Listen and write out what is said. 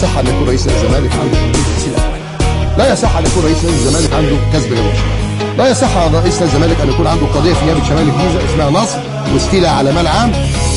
يصح ان يكون رئيس الزمالك عنده لا يصح ان يكون رئيس نادي الزمالك عنده كسب ربا لا يصح على رئيس نادي الزمالك ان يكون عنده قضيه في نيابه شمال الجيزه اسمها نصب واستيلاء على مال عام